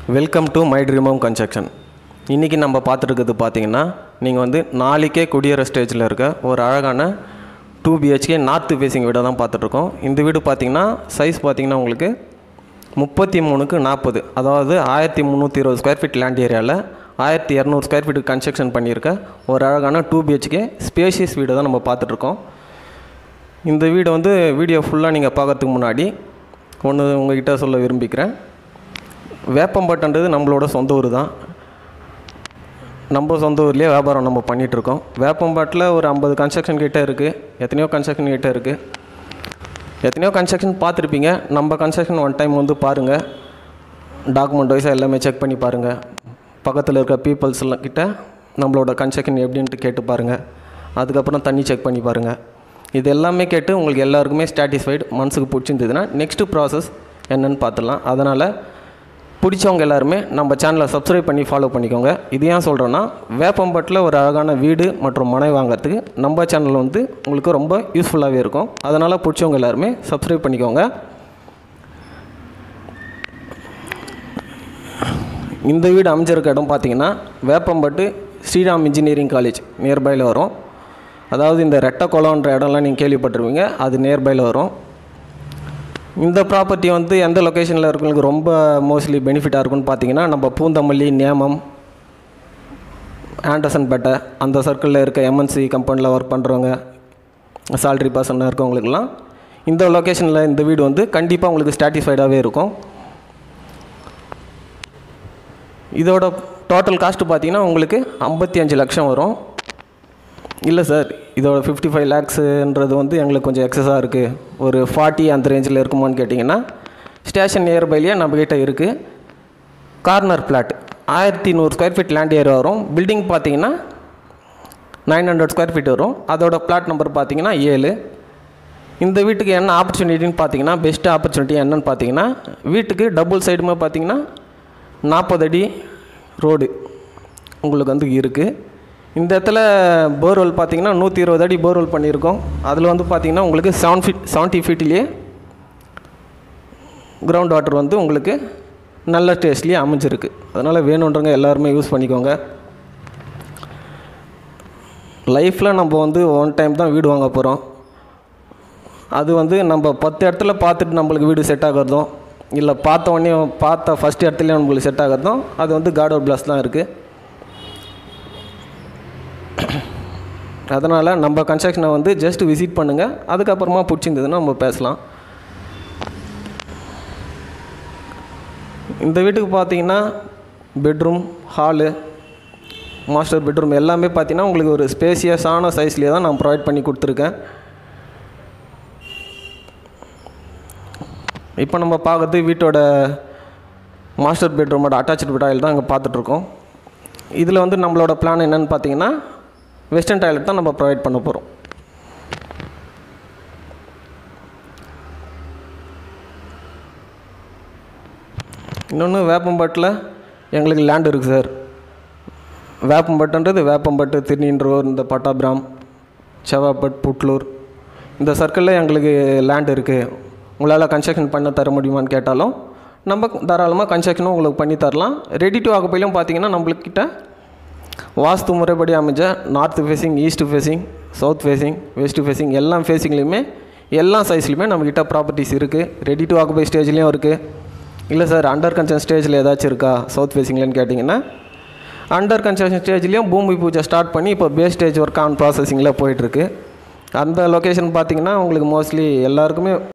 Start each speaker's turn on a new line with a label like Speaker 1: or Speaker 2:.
Speaker 1: welcome to my dream home construction இன்றைக்கி நம்ம பார்த்துருக்கிறது பார்த்தீங்கன்னா நீங்கள் வந்து நாளைக்கே குடியேற ஸ்டேஜில் இருக்க ஒரு அழகான டூ பிஹெச்கே நார்த்து ஃபேஸிங் வீடை தான் பார்த்துட்ருக்கோம் இந்த வீடு பார்த்தீங்கன்னா சைஸ் பார்த்தீங்கன்னா உங்களுக்கு முப்பத்தி மூணுக்கு நாற்பது அதாவது ஆயிரத்தி முந்நூற்றி இருபது ஸ்கொயர் ஃபீட் லேண்ட் ஏரியாவில் ஆயிரத்தி இரநூறு ஸ்கொயர் ஃபீட் கன்ஸ்ட்ரக்ஷன் பண்ணியிருக்க ஒரு அழகான டூ பிஹெச்கே ஸ்பேஷியஸ் வீடை தான் நம்ம பார்த்துட்ருக்கோம் இந்த வீடு வந்து வீடியோ ஃபுல்லாக நீங்கள் பார்க்கறதுக்கு முன்னாடி ஒன்று உங்ககிட்ட சொல்ல விரும்பிக்கிறேன் வேப்பம்பட்டுன்றது நம்மளோட சொந்த ஊர் தான் நம்ம சொந்த ஊர்லேயே வியாபாரம் நம்ம பண்ணிகிட்ருக்கோம் வேப்பம்பாட்டில் ஒரு ஐம்பது கன்ஸ்ட்ரக்ஷன் கிட்டே இருக்குது எத்தனையோ கன்ஸ்ட்ரக்ஷன் கிட்டே இருக்குது எத்தனையோ கன்ஸ்ட்ரக்ஷன் பார்த்துருப்பீங்க நம்ம கன்ஸ்ட்ரக்ஷன் ஒன் டைம் வந்து பாருங்கள் டாக்குமெண்ட் வைஸாக எல்லாமே செக் பண்ணி பாருங்கள் பக்கத்தில் இருக்க பீப்புள்ஸ் எல்லாம் கிட்ட நம்மளோட கன்ஸ்ட்ரக்ஷன் எப்படின்ட்டு கேட்டு பாருங்கள் அதுக்கப்புறம் தண்ணி செக் பண்ணி பாருங்கள் இது எல்லாமே கேட்டு உங்களுக்கு எல்லாருக்குமே சாட்டிஸ்ஃபைடு மனசுக்கு பிடிச்சிருந்ததுன்னா நெக்ஸ்ட்டு ப்ராசஸ் என்னன்னு பார்த்துடலாம் அதனால் பிடிச்சவங்க எல்லாருமே நம்ம சேனலை சப்ஸ்கிரைப் பண்ணி ஃபாலோ பண்ணிக்கோங்க இது ஏன் சொல்கிறேன்னா வேப்பம்பட்டில் ஒரு அழகான வீடு மற்றும் மனை வாங்குறதுக்கு நம்ம சேனல் வந்து உங்களுக்கு ரொம்ப யூஸ்ஃபுல்லாகவே இருக்கும் அதனால் பிடிச்சவங்க எல்லாருமே சப்ஸ்கிரைப் பண்ணிக்கோங்க இந்த வீடு அமைஞ்சிருக்க இடம் பார்த்தீங்கன்னா வேப்பம்பட்டு ஸ்ரீராம் இன்ஜினியரிங் காலேஜ் நியர்பையில் வரும் அதாவது இந்த ரெட்டை குளம்ன்ற இடம்லாம் நீங்கள் கேள்விப்பட்டிருப்பீங்க அது நியர்பையில் வரும் இந்த ப்ராப்பர்ட்டி வந்து எந்த லொக்கேஷனில் இருக்கவங்களுக்கு ரொம்ப மோஸ்ட்லி பெனிஃபிட்டாக இருக்கும்னு பார்த்தீங்கன்னா நம்ம பூந்தமல்லி நேமம் ஆண்டர்சன் பேட்டை அந்த சர்க்கிளில் இருக்க எம்என்சி கம்பெனியில் ஒர்க் பண்ணுறவங்க சால்ரி பர்சனாக இருக்கவங்களுக்கெல்லாம் இந்த லொக்கேஷனில் இந்த வீடு வந்து கண்டிப்பாக உங்களுக்கு சாட்டிஸ்ஃபைடாகவே இருக்கும் இதோட டோட்டல் காஸ்ட்டு பார்த்தீங்கன்னா உங்களுக்கு ஐம்பத்தி அஞ்சு லட்சம் வரும் இல்லை சார் இதோட ஃபிஃப்டி ஃபைவ் லேக்ஸுன்றது வந்து எங்களுக்கு கொஞ்சம் எக்ஸஸாக இருக்குது ஒரு ஃபார்ட்டி அந்த ரேஞ்சில் இருக்குமான்னு கேட்டிங்கன்னா ஸ்டேஷன் நியர்பைலேயே நம்மக்கிட்ட இருக்குது கார்னர் பிளாட் ஆயிரத்தி நூறு ஸ்கொயர் ஃபீட் லேண்ட் ஏரியா வரும் பில்டிங் பார்த்தீங்கன்னா நைன் ஹண்ட்ரட் ஸ்கொயர் ஃபீட் வரும் அதோட பிளாட் நம்பர் பார்த்தீங்கன்னா ஏழு இந்த வீட்டுக்கு என்ன ஆப்பர்ச்சுனிட்டின்னு பார்த்தீங்கன்னா பெஸ்ட் ஆப்பர்ச்சுனிட்டி என்னன்னு பார்த்தீங்கன்னா வீட்டுக்கு டபுள் சைடுமே பார்த்தீங்கன்னா நாற்பது அடி ரோடு உங்களுக்கு வந்து இருக்குது இந்த இடத்துல போர்வெல் பார்த்தீங்கன்னா நூற்றி இருபது அடி போர்வெல் பண்ணியிருக்கோம் அதில் வந்து பார்த்தீங்கன்னா உங்களுக்கு செவன் ஃபீட் செவன்ட்டி ஃபீட்லேயே கிரவுண்ட் வாட்டர் வந்து உங்களுக்கு நல்ல டேஸ்ட்லேயே அமைஞ்சிருக்கு அதனால் வேணுன்றவங்க எல்லாருமே யூஸ் பண்ணிக்கோங்க லைஃப்பில் நம்ம வந்து ஒன் டைம் தான் வீடு வாங்க போகிறோம் அது வந்து நம்ம பத்து இடத்துல பார்த்துட்டு நம்மளுக்கு வீடு செட் ஆகிறதும் இல்லை பார்த்த உடனே பார்த்த ஃபஸ்ட் இடத்துலையும் நம்மளுக்கு செட் ஆகிறதும் அது வந்து காட் ஆஃப் பிளஸ் தான் இருக்குது அதனால் நம்ம கன்ஸ்ட்ரக்ஷனை வந்து ஜஸ்ட் விசிட் பண்ணுங்கள் அதுக்கப்புறமா பிடிச்சிருந்ததுன்னா நம்ம பேசலாம் இந்த வீட்டுக்கு பார்த்தீங்கன்னா பெட்ரூம் ஹாலு மாஸ்டர் பெட்ரூம் எல்லாமே பார்த்தீங்கன்னா உங்களுக்கு ஒரு ஸ்பேசியஸான சைஸ்லேயே தான் நான் ப்ரொவைட் பண்ணி கொடுத்துருக்கேன் இப்போ நம்ம பார்க்குறது வீட்டோட மாஸ்டர் பெட்ரூமோட அட்டாச்சு டாய்லெட் தான் இங்கே பார்த்துட்ருக்கோம் இதில் வந்து நம்மளோட பிளான் என்னென்னு பார்த்தீங்கன்னா வெஸ்டர்ன் டாய்லெட் தான் நம்ம ப்ரொவைட் பண்ண போகிறோம் இன்னொன்று வேப்பம்பட்டில் எங்களுக்கு லேண்ட் இருக்குது சார் வேப்பம்பட்டுன்றது வேப்பம்பட்டு திருநீன்றூர் இந்த பட்டாபிராம் செவாப்பட் புட்லூர் இந்த சர்க்கிளில் எங்களுக்கு லேண்ட் இருக்குது உங்களால் கன்ஸ்ட்ரக்ஷன் பண்ண தர முடியுமான்னு கேட்டாலும் நம்ம தாராளமாக கன்ஸ்ட்ரக்ஷனும் உங்களுக்கு பண்ணி தரலாம் ரெடி டு ஆக்குப்பையிலும் பார்த்தீங்கன்னா நம்மளுக்கிட்ட வாஸ்து முறைப்படி அமைஞ்ச north facing east facing south facing west facing எல்லா ஃபேஸிங்லேயுமே எல்லா சைஸ்லையுமே நம்மக்கிட்ட ப்ராப்பர்ட்டிஸ் இருக்குது ரெடி டு ஆக்குபை ஸ்டேஜ்லேயும் இருக்குது இல்லை சார் அண்டர் கன்ஸ்ட்ரக்ஷன் ஸ்டேஜில் ஏதாச்சும் இருக்கா சவுத் ஃபேஸிங்லன்னு கேட்டிங்கன்னா அண்டர் கன்ஸ்ட்ரக்ஷன் ஸ்டேஜ்லேயும் பூமி பூஜை ஸ்டார்ட் பண்ணி இப்போ பேஸ் ஸ்டேஜ் ஒர்க் ஆன் ப்ராசஸிங்கில் போயிட்டுருக்கு அந்த லொக்கேஷன் பார்த்தீங்கன்னா உங்களுக்கு மோஸ்ட்லி எல்லாருக்குமே